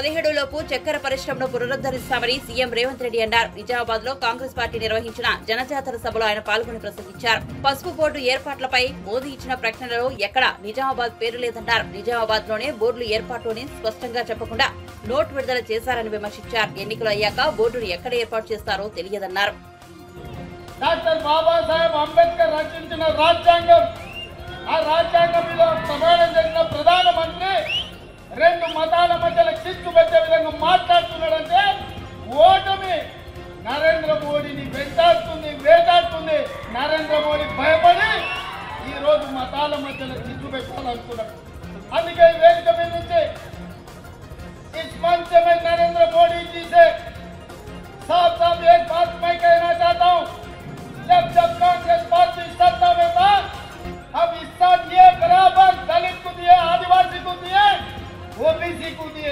పదిహేడు లోపు చక్కెర పరిశ్రమను పునరుద్ధరిస్తామని సీఎం రేవంత్ రెడ్డి అన్నారు నిజామాబాద్ లో కాంగ్రెస్ పార్టీ నిర్వహించిన జనజాతర సభలో ఆయన పాల్గొని ప్రసంగించారు పసుపు బోర్డు ఏర్పాట్లపై మోదీ ఇచ్చిన ప్రకటనలో ఎక్కడ నిజామాబాద్ పేరు లేదన్నారు నిజామాబాద్ లోనే బోర్డులు ఏర్పాటుని స్పష్టంగా చెప్పకుండా నోట్ విడుదల చేశారని విమర్శించారు ఎన్నికలు అయ్యాక బోర్డును ఎక్కడ ఏర్పాటు చేస్తారో తెలియదన్నారు డాక్టర్ బాబాసాహెబ్ అంబేద్కర్ రచించిన రాజ్యాంగం ఆ రాజ్యాంగం మీద ప్రమాణం చేసిన ప్రధానమంత్రి రెండు మతాల మధ్యలో చిచ్చు పెట్టే విధంగా మాట్లాడుతున్నాడంటే ఓటమి నరేంద్ర మోడీని వెంటాడుతుంది వేటాడుతుంది నరేంద్ర మోడీ భయపడి ఈ రోజు మతాల మధ్యలో చిచ్చు పెట్టాలనుకున్నాడు అందుకే ఈ వేదిక మీద నుంచి इस मंच में नरेंद्र मोदी जी से साफ साफ एक बात मैं कहना चाहता हूँ जब जब कांग्रेस पार्टी सत्ता में था हम हिस्सा दिए बराबर दलित को दिए आदिवासी को दिए ओबीसी को दिए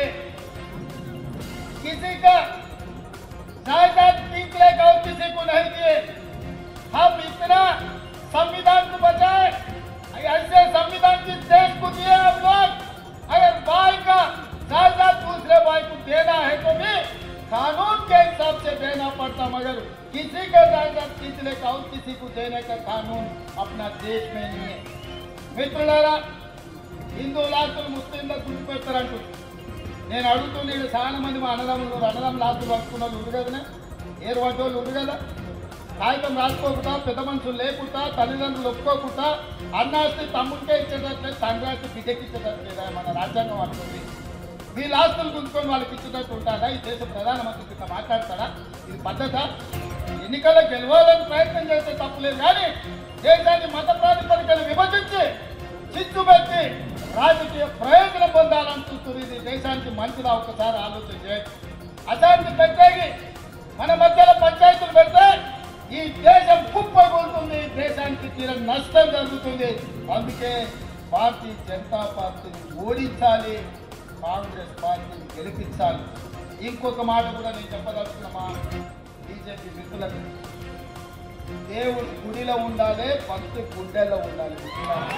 किसी का जायदाद निकले का और किसी को नहीं दिए हम इतना संविधान को बचाए ऐसे संविधान जिस देश को दिए हम लोग अगर भाई का जायदाद दूसरे भाई को देना है तो भी कानून के हिसाब से देना पड़ता मगर किसी का जायदाद पिछले का और किसी को देने का कानून अपना देश में नहीं है మిత్రులారా హిందూ లాస్తులు ముస్లింలకు గుర్తుపెడతారంటు నేను అడుగుతుంది ఇక్కడ చాలా మంది మా అన్నదమ్ములు అన్నదమ్ములు లాస్తులు పట్టుకున్న వాళ్ళు ఉరు కదనే ఏరు వాళ్ళు ఉరు కదా కాగితం రాసుకోకుండా పెద్ద మనుషులు లేకుండా తల్లిదండ్రులు ఒప్పుకోకుండా అన్నాస్తి తమ్ముడికే ఇచ్చేటట్లేదు తండ్రి ఆస్తి బిడ్డకి ఇచ్చేటట్లేదా మన రాజ్యాంగం అంటుంది వీళ్ళ ఆస్తులు గుంజుకొని వాళ్ళకి ఇచ్చేటట్టు ఉంటుందా ఈ దేశ ప్రధానమంత్రి ఇట్లా మాట్లాడతాడా ఇది పద్ధత ఎన్నికల్లో గెలవాలని ప్రయత్నం చేస్తే తప్పులేదు కానీ దేశాన్ని మత ప్రాతిపదికలు విభజించి చిచ్చు పెట్టి రాజకీయ ప్రయోజనం పొందాలని చూస్తుంది ఇది దేశానికి మంచిదా ఒక్కసారి ఆలోచన చేయండి అశాంతి పెట్టేగి మన మధ్యలో పంచాయతీలు పెడితే ఈ దేశం కుప్పగొలుతుంది దేశానికి తీరం నష్టం జరుగుతుంది అందుకే భారతీయ జనతా పార్టీని ఓడించాలి కాంగ్రెస్ పార్టీని గెలిపించాలి ఇంకొక మాట కూడా నేను చెప్పదలుచుకున్నా బీజేపీ మిత్రులకు దేవుడు గుడిలో ఉండాలి భక్తి గుండెల్లో ఉండాలి మిత్రులారా.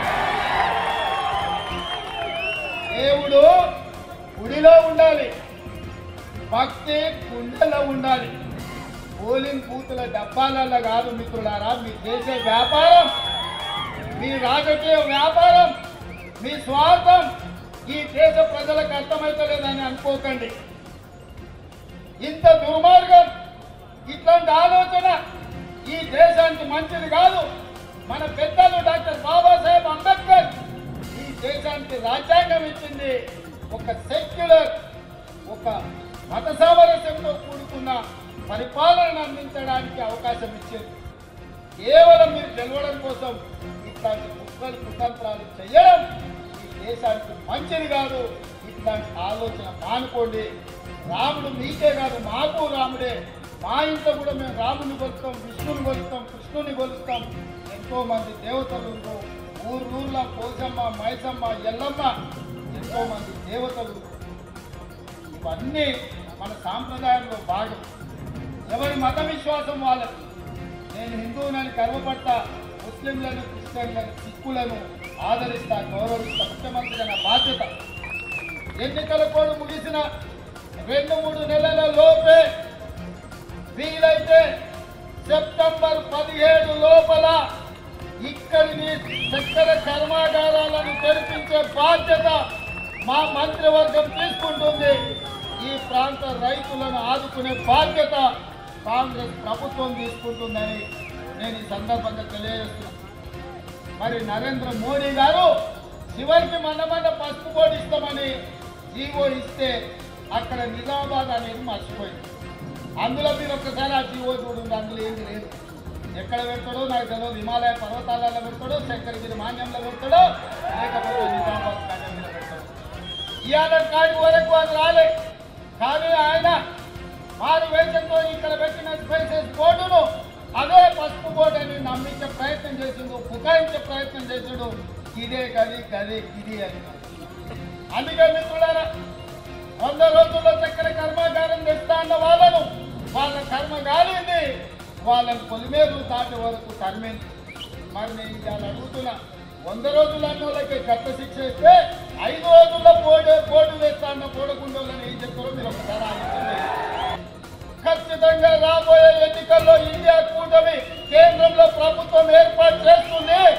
దేవుడు గుడిలో ఉండాలి భక్తి గుండెల్లో ఉండాలి పోలింగ్ బూతుల డబ్బాలలో కాదు మిత్రులారా మీరు చేసే వ్యాపారం మీ రాజకీయ వ్యాపారం మీ స్వార్థం ఈ దేశ ప్రజలకు అర్థమైతలేదని అనుకోకండి ఇంత దుర్మార్గం ఇట్లాంటి ఆలోచన ఈ దేశానికి మంచిది కాదు మన పెద్దలు డాక్టర్ బాబాసాహెబ్ అంబేద్కర్ ఈ దేశానికి రాజ్యాంగం ఇచ్చింది ఒక సెక్యులర్ ఒక మత సామరస్యంతో కూడుకున్న పరిపాలన అందించడానికి అవకాశం ఇచ్చింది కేవలం మీరు గెలవడం కోసం ఇట్లాంటి కుట్రలు కుతంత్రాలు చేయడం ఈ దేశానికి మంచిది కాదు ఇట్లాంటి ఆలోచన మానుకోండి రాముడు మీకే కాదు మాకు రాముడే మా ఇంట్లో కూడా మేము రాముని కొలుస్తాం విష్ణుని కొలుస్తాం కృష్ణుని కొలుస్తాం ఎంతో మంది దేవతలు ఉన్నారు. ఊరు ఊర్లో పోసమ్మ మైసమ్మ ఎల్లమ్మ ఎంతో మంది దేవతలు ఇవన్నీ మన సాంప్రదాయంలో భాగం ఎవరి మత విశ్వాసం వాళ్ళకి నేను హిందువునని గర్వపడతా ముస్లింలను క్రిస్టియన్లను సిక్కులను ఆదరిస్తా గౌరవిస్తా ముఖ్యమంత్రి నా బాధ్యత ఎన్నికల కోడ్ ముగిసిన రెండు మూడు నెలల లోపే వీలైతే సెప్టెంబర్ పదిహేడు లోపల ఇక్కడిని చక్కెర కర్మాగారాలను తెరిపించే బాధ్యత మా మంత్రివర్గం తీసుకుంటుంది ఈ ప్రాంత రైతులను ఆదుకునే బాధ్యత కాంగ్రెస్ ప్రభుత్వం తీసుకుంటుందని నేను ఈ సందర్భంగా తెలియజేస్తున్నాను మరి నరేంద్ర మోడీ గారు చివరికి మన మన పసుపు బోర్డు ఇస్తామని జీవో ఇస్తే అక్కడ నిజామాబాద్ అనేది మర్చిపోయింది అందులో మీరు ఒక్కసారి ఆ జీవో చూడండి అందులో ఏది లేదు ఎక్కడ పెడతాడో నాకు తెలియదు హిమాలయ పర్వతాలలో పెడతాడో శంకరగిరి మాన్యంలో పెడతాడో లేకపోతే నిజామాబాద్ కాలేజీలో పెడతాడో ఇవాళ కాడి వరకు అది రాలే కానీ ఆయన మారు వేషంతో ఇక్కడ పెట్టిన స్పేసెస్ బోర్డును అదే పసుపు బోర్డు అని నమ్మించే ప్రయత్నం చేసిండు బుకాయించే ప్రయత్నం చేసిండు ఇదే గది గది ఇది అని అందుకే మిత్రులారా వంద రోజుల్లో చక్కెర కర్మాగారం తెస్తా అన్న వాళ్ళను వాళ్ళ కర్మ కాలింది వాళ్ళని పొలిమేరు దాటి వరకు తరిమింది మరి నేను ఇవాళ అడుగుతున్నా వంద రోజుల అన్న వాళ్ళకి గత శిక్ష ఇస్తే ఐదు రోజుల్లో పోటీ పోటీ వేస్తా అన్న కోడకుండోళ్ళని ఏం చెప్తారో మీరు ఒకసారి ఆలోచించండి ఖచ్చితంగా రాబోయే ఎన్నికల్లో ఇండియా కూటమి కేంద్రంలో ప్రభుత్వం ఏర్పాటు చేస్తుంది